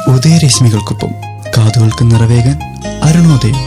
ഉദയരശ്മികൾക്കൊപ്പം കാതുകൾക്ക് നിറവേകാൻ അരുണോദയം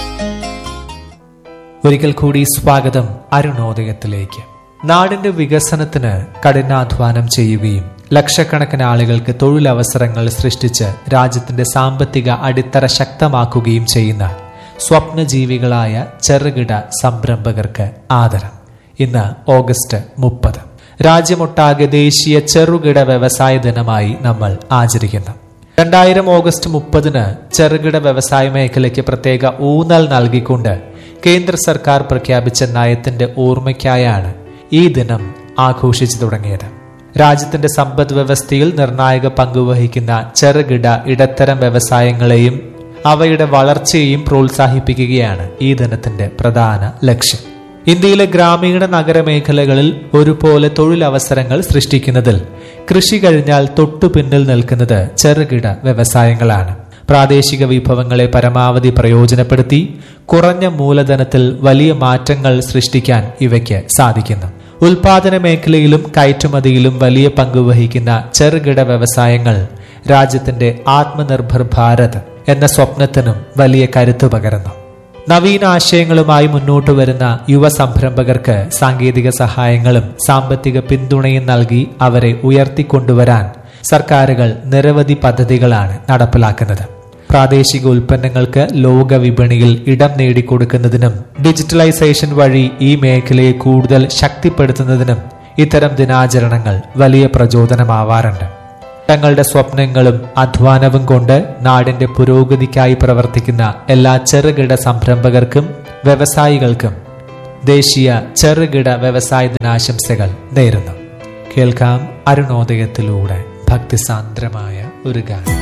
ഒരിക്കൽ കൂടി സ്വാഗതം അരുണോദയത്തിലേക്ക് നാടിന്റെ വികസനത്തിന് കഠിനാധ്വാനം ചെയ്യുകയും ലക്ഷക്കണക്കിന് ആളുകൾക്ക് തൊഴിലവസരങ്ങൾ സൃഷ്ടിച്ച് രാജ്യത്തിന്റെ സാമ്പത്തിക അടിത്തറ ശക്തമാക്കുകയും ചെയ്യുന്ന സ്വപ്നജീവികളായ ചെറുകിട സംരംഭകർക്ക് ആദരം ഇന്ന് ഓഗസ്റ്റ് മുപ്പത് രാജ്യമൊട്ടാകെ ദേശീയ ചെറുകിട വ്യവസായ ദിനമായി നമ്മൾ ആചരിക്കുന്നു രണ്ടായിരം ഓഗസ്റ്റ് മുപ്പതിന് ചെറുകിട വ്യവസായ മേഖലയ്ക്ക് പ്രത്യേക ഊന്നൽ നൽകിക്കൊണ്ട് കേന്ദ്ര സർക്കാർ പ്രഖ്യാപിച്ച നയത്തിന്റെ ഓർമ്മയ്ക്കായാണ് ഈ ദിനം ആഘോഷിച്ചു തുടങ്ങിയത് രാജ്യത്തിന്റെ സമ്പദ് വ്യവസ്ഥയിൽ നിർണായക പങ്കുവഹിക്കുന്ന ചെറുകിട ഇടത്തരം വ്യവസായങ്ങളെയും അവയുടെ വളർച്ചയെയും പ്രോത്സാഹിപ്പിക്കുകയാണ് ഈ ദിനത്തിന്റെ പ്രധാന ലക്ഷ്യം ഇന്ത്യയിലെ ഗ്രാമീണ നഗരമേഖലകളിൽ ഒരുപോലെ തൊഴിലവസരങ്ങൾ സൃഷ്ടിക്കുന്നതിൽ കൃഷി കഴിഞ്ഞാൽ തൊട്ടു പിന്നിൽ നിൽക്കുന്നത് ചെറുകിട വ്യവസായങ്ങളാണ് പ്രാദേശിക വിഭവങ്ങളെ പരമാവധി പ്രയോജനപ്പെടുത്തി കുറഞ്ഞ മൂലധനത്തിൽ വലിയ മാറ്റങ്ങൾ സൃഷ്ടിക്കാൻ ഇവയ്ക്ക് സാധിക്കുന്നു ഉൽപാദന മേഖലയിലും കയറ്റുമതിയിലും വലിയ പങ്കുവഹിക്കുന്ന ചെറുകിട വ്യവസായങ്ങൾ രാജ്യത്തിന്റെ ആത്മനിർഭർ ഭാരത് എന്ന സ്വപ്നത്തിനും വലിയ കരുത്തു പകരുന്നു നവീന ആശയങ്ങളുമായി മുന്നോട്ട് വരുന്ന യുവ സംരംഭകർക്ക് സാങ്കേതിക സഹായങ്ങളും സാമ്പത്തിക പിന്തുണയും നൽകി അവരെ ഉയർത്തിക്കൊണ്ടുവരാൻ സർക്കാരുകൾ നിരവധി പദ്ധതികളാണ് നടപ്പിലാക്കുന്നത് പ്രാദേശിക ഉൽപ്പന്നങ്ങൾക്ക് ലോക വിപണിയിൽ ഇടം നേടിക്കൊടുക്കുന്നതിനും ഡിജിറ്റലൈസേഷൻ വഴി ഈ മേഖലയെ കൂടുതൽ ശക്തിപ്പെടുത്തുന്നതിനും ഇത്തരം ദിനാചരണങ്ങൾ വലിയ പ്രചോദനമാവാറുണ്ട് തങ്ങളുടെ സ്വപ്നങ്ങളും അധ്വാനവും കൊണ്ട് നാടിന്റെ പുരോഗതിക്കായി പ്രവർത്തിക്കുന്ന എല്ലാ ചെറുകിട സംരംഭകർക്കും വ്യവസായികൾക്കും ദേശീയ ചെറുകിട വ്യവസായ ദിനാശംസകൾ നേരുന്നു കേൾക്കാം അരുണോദയത്തിലൂടെ ഭക്തിസാന്ദ്രമായ ഒരു ഗാനം